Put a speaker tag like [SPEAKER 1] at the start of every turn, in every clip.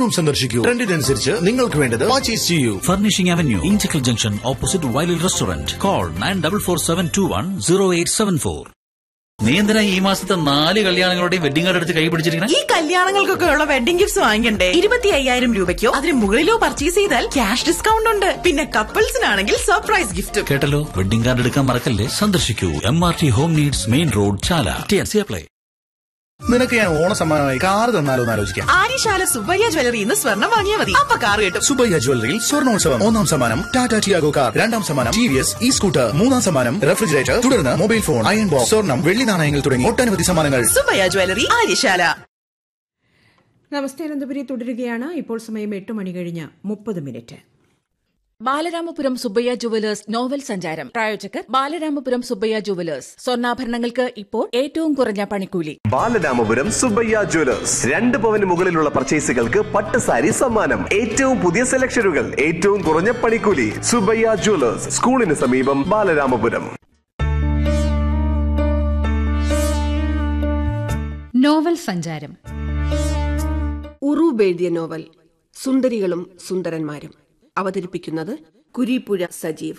[SPEAKER 1] Showroom സന്ദർശിക്കൂ ട്രെൻഡിനനുസരിച്ച് നിങ്ങൾക്ക് വേണ്ടത് പർച്ചേസ് ചെയ്യൂ
[SPEAKER 2] Furnishing Avenue, Inchicle Junction, opposite Wiley Restaurant. Call 9447210874. നീ എന്തിനാ ഈ മാസത്തെ നാല് കല്യാണങ്ങളുടെയും വെഡിങ് കാർഡ് എടുത്ത് കൈ പിടിച്ചിരിക്കണേ
[SPEAKER 3] ഈ കല്യാണങ്ങൾക്കൊക്കെ ഉള്ള വെഡിംഗ് ഗിഫ്റ്റ്സ് വാങ്ങിക്കണ്ടേ ഇരുപത്തി അയ്യായിരം രൂപയ്ക്കോ അതിന് മുകളിലോ പർച്ചേസ് ചെയ്താൽ ക്യാഷ് ഡിസ്കൗണ്ട് ഉണ്ട് പിന്നെ കപ്പിൾസിനാണെങ്കിൽ സർപ്രൈസ് ഗിഫ്റ്റും
[SPEAKER 2] കേട്ടല്ലോ വെഡിങ് കാർഡ് എടുക്കാൻ മറക്കല്ലേ സന്ദർശിക്കൂ M R T home needs main road Chala T N C apply
[SPEAKER 1] നിനക്ക് ഞാൻ ഓണസമ്മാനമായി കാർ തന്നാലോ എന്ന് ആലോചിക്കാം
[SPEAKER 3] ആര്യശാല സുബ്ബയ്യ ജ്വല്ലറി ഇന്ന് സ്വർണം വാങ്ങിയാൽ മതി അപ്പൊ കാർ കിട്ടും
[SPEAKER 1] സുബയ്യ ജ്വല്ലറിയിൽ സ്വർണോത്സവം ഒന്നാം സമ്മാനം ടാറ്റ ടിയാഗോ കാർ രണ്ടാം സമ്മാനം T V S E scooter മൂന്നാം സമ്മാനം റെഫ്രിജറേറ്റർ തുടർന്ന് മൊബൈൽ ഫോൺ അയൺ ബോക്സ് സ്വർണം വെള്ളി നാണയങ്ങൾ തുടങ്ങി ഒട്ടനവധി സമ്മാനങ്ങൾ
[SPEAKER 3] സുബ്ബയ്യ ജ്വല്ലറി ആര്യശാല
[SPEAKER 4] നമസ്തേ അനന്തപുരി തുടരുകയാണ് ഇപ്പോൾ സമയം എട്ട് മണി കഴിഞ്ഞ് മുപ്പത് minute
[SPEAKER 5] Balaramapuram Subbaiah jewellers novel സഞ്ചാരം പ്രായോജകർ ബാലരാമപുരം സുബ്ബയ്യ ജുവലേഴ്സ് സ്വർണ്ണാഭരണങ്ങൾക്ക് ഇപ്പോൾ ഏറ്റവും കുറഞ്ഞ പണിക്കൂലി
[SPEAKER 6] ബാലരാമപുരം സുബയ്യ ജ്വല്ലേഴ്സ് രണ്ട് പവന് മുകളിലുള്ള പർച്ചേസുകൾക്ക് പട്ട് സാരി സമ്മാനം ഏറ്റവും പുതിയ സെലക്ഷനുകൾ ഏറ്റവും കുറഞ്ഞ പണിക്കൂലി സുബയ്യ ജ്വല്ലേഴ്സ് സ്കൂളിന് സമീപം ബാലരാമപുരം
[SPEAKER 7] നോവൽ സഞ്ചാരം
[SPEAKER 8] ഉറൂബ് എഴുതിയ നോവൽ സുന്ദരികളും സുന്ദരന്മാരും അവതരിപ്പിക്കുന്നത് കുരിപ്പുഴ സജീവ്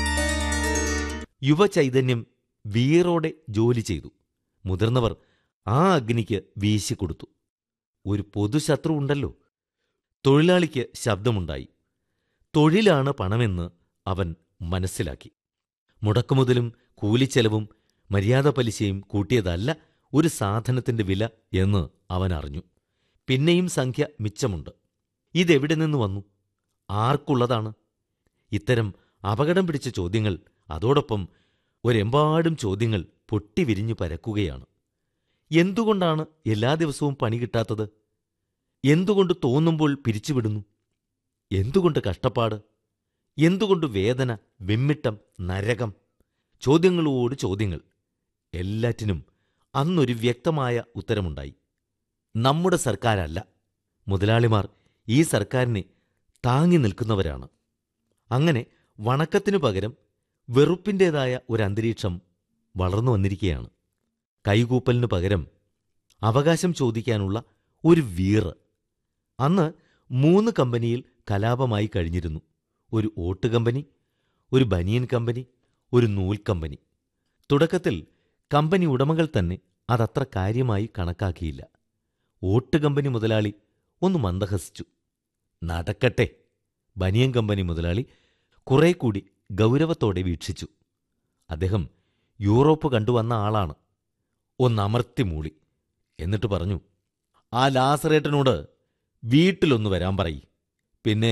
[SPEAKER 9] യുവചൈതന്യം വീറോടെ ജോലി ചെയ്തു മുതിർന്നവർ ആ അഗ്നിക്ക് വീശിക്കൊടുത്തു ഒരു പൊതുശത്രു ഉണ്ടല്ലോ തൊഴിലാളിക്ക് ശബ്ദമുണ്ടായി തൊഴിലാണ് പണമെന്ന് അവൻ മനസ്സിലാക്കി മുടക്കുമുതലും കൂലിച്ചെലവും മര്യാദ പലിശയും കൂട്ടിയതല്ല ഒരു സാധനത്തിന്റെ വില എന്ന് അവൻ അറിഞ്ഞു പിന്നെയും സംഖ്യ മിച്ചമുണ്ട് ഇതെവിടെ നിന്ന് വന്നു ആർക്കുള്ളതാണ് ഇത്തരം അപകടം പിടിച്ച ചോദ്യങ്ങൾ അതോടൊപ്പം ഒരെമ്പാടും ചോദ്യങ്ങൾ പൊട്ടിവിരിഞ്ഞു പരക്കുകയാണ് എന്തുകൊണ്ടാണ് എല്ലാ ദിവസവും പണി കിട്ടാത്തത് എന്തുകൊണ്ട് തോന്നുമ്പോൾ പിരിച്ചുവിടുന്നു എന്തുകൊണ്ട് കഷ്ടപ്പാട് എന്തുകൊണ്ട് വേദന വെമ്മിട്ടം നരകം ചോദ്യങ്ങളോട് ചോദ്യങ്ങൾ എല്ലാറ്റിനും അന്നൊരു വ്യക്തമായ ഉത്തരമുണ്ടായി നമ്മുടെ സർക്കാരല്ല മുതലാളിമാർ ഈ സർക്കാരിനെ താങ്ങി നിൽക്കുന്നവരാണ് അങ്ങനെ വണക്കത്തിനു പകരം വെറുപ്പിൻ്റേതായ ഒരു അന്തരീക്ഷം വളർന്നു വന്നിരിക്കുകയാണ് കൈകൂപ്പലിനു പകരം അവകാശം ചോദിക്കാനുള്ള ഒരു വീറ് അന്ന് മൂന്ന് കമ്പനിയിൽ കലാപമായി കഴിഞ്ഞിരുന്നു ഒരു ഓട്ട് കമ്പനി ഒരു ബനിയൻ കമ്പനി ഒരു നൂൽ കമ്പനി തുടക്കത്തിൽ കമ്പനി ഉടമകൾ തന്നെ അതത്ര കാര്യമായി കണക്കാക്കിയില്ല ഓട്ട് കമ്പനി മുതലാളി ഒന്ന് മന്ദഹസിച്ചു നടക്കട്ടെ ബനിയൻ കമ്പനി മുതലാളി കുറെ കൂടി ഗൗരവത്തോടെ വീക്ഷിച്ചു അദ്ദേഹം യൂറോപ്പ് കണ്ടുവന്ന ആളാണ് ഒന്നമർത്തി മൂളി എന്നിട്ട് പറഞ്ഞു ആ ലാസറേട്ടനോട് വീട്ടിലൊന്ന് വരാൻ പറയി പിന്നെ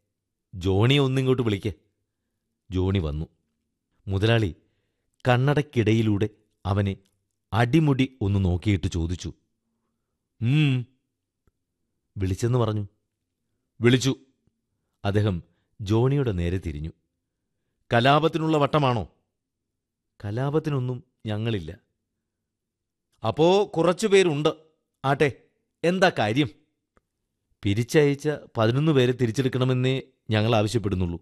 [SPEAKER 9] ജോണിയെ ഒന്നിങ്ങോട്ട് വിളിക്ക് ജോണി വന്നു മുതലാളി കണ്ണടക്കിടയിലൂടെ അവനെ അടിമുടി ഒന്ന് നോക്കിയിട്ട് ചോദിച്ചു ഉം വിളിച്ചെന്ന് പറഞ്ഞു വിളിച്ചു അദ്ദേഹം ജോണിയുടെ നേരെ തിരിഞ്ഞു കലാപത്തിനുള്ള വട്ടമാണോ കലാപത്തിനൊന്നും ഞങ്ങളില്ല അപ്പോ കുറച്ചു പേരുണ്ട് ആട്ടെ എന്താ കാര്യം പിരിച്ചയച്ച പതിനൊന്ന് പേരെ തിരിച്ചെടുക്കണമെന്നേ ഞങ്ങൾ ആവശ്യപ്പെടുന്നുള്ളൂ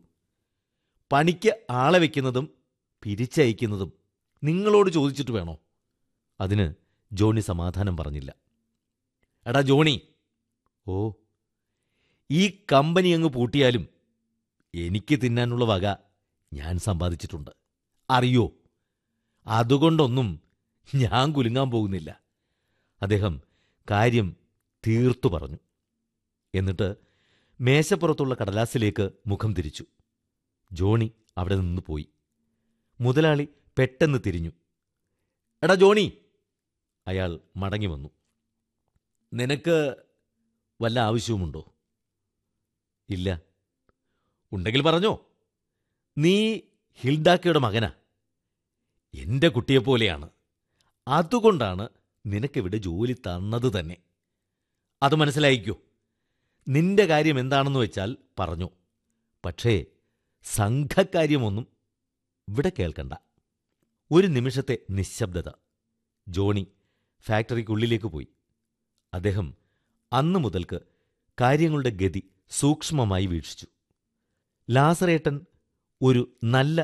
[SPEAKER 9] പണിക്ക് ആളെ വയ്ക്കുന്നതും പിരിച്ചയക്കുന്നതും നിങ്ങളോട് ചോദിച്ചിട്ട് വേണോ അതിന് ജോണി സമാധാനം പറഞ്ഞില്ല എടാ ജോണി ഓ ഈ കമ്പനി അങ്ങ് പൂട്ടിയാലും എനിക്ക് തിന്നാനുള്ള വക ഞാൻ സമ്പാദിച്ചിട്ടുണ്ട് അറിയോ അതുകൊണ്ടൊന്നും ഞാൻ കുലുങ്ങാൻ പോകുന്നില്ല അദ്ദേഹം കാര്യം തീർത്തു പറഞ്ഞു എന്നിട്ട് മേശപ്പുറത്തുള്ള കടലാസിലേക്ക് മുഖം തിരിച്ചു ജോണി അവിടെ നിന്ന് പോയി മുതലാളി പെട്ടെന്ന് തിരിഞ്ഞു എടാ ജോണി അയാൾ മടങ്ങി വന്നു നിനക്ക് വല്ല ആവശ്യവുമുണ്ടോ ഇല്ല ഉണ്ടെങ്കിൽ പറഞ്ഞോ നീ ഹിൽഡാക്കയുടെ മകനാ എന്റെ കുട്ടിയെപ്പോലെയാണ് അതുകൊണ്ടാണ് നിനക്കിവിടെ ജോലി തന്നത് തന്നെ അത് മനസ്സിലായിക്കോ നിന്റെ കാര്യം എന്താണെന്ന് വെച്ചാൽ പറഞ്ഞോ പക്ഷേ സംഘകാര്യമൊന്നും ഇവിടെ കേൾക്കണ്ട ഒരു നിമിഷത്തെ നിശബ്ദത ജോണി ഫാക്ടറിക്കുള്ളിലേക്ക് പോയി അദ്ദേഹം അന്നു മുതൽക്ക് കാര്യങ്ങളുടെ ഗതി സൂക്ഷ്മമായി വീക്ഷിച്ചു ലാസറേട്ടൻ ഒരു നല്ല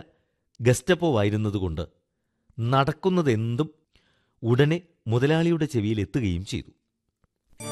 [SPEAKER 9] ഗസ്റ്റപ്പോവായിരുന്നതുകൊണ്ട് നടക്കുന്നതെന്തും ഉടനെ മുതലാളിയുടെ ചെവിയിൽ എത്തുകയും ചെയ്തു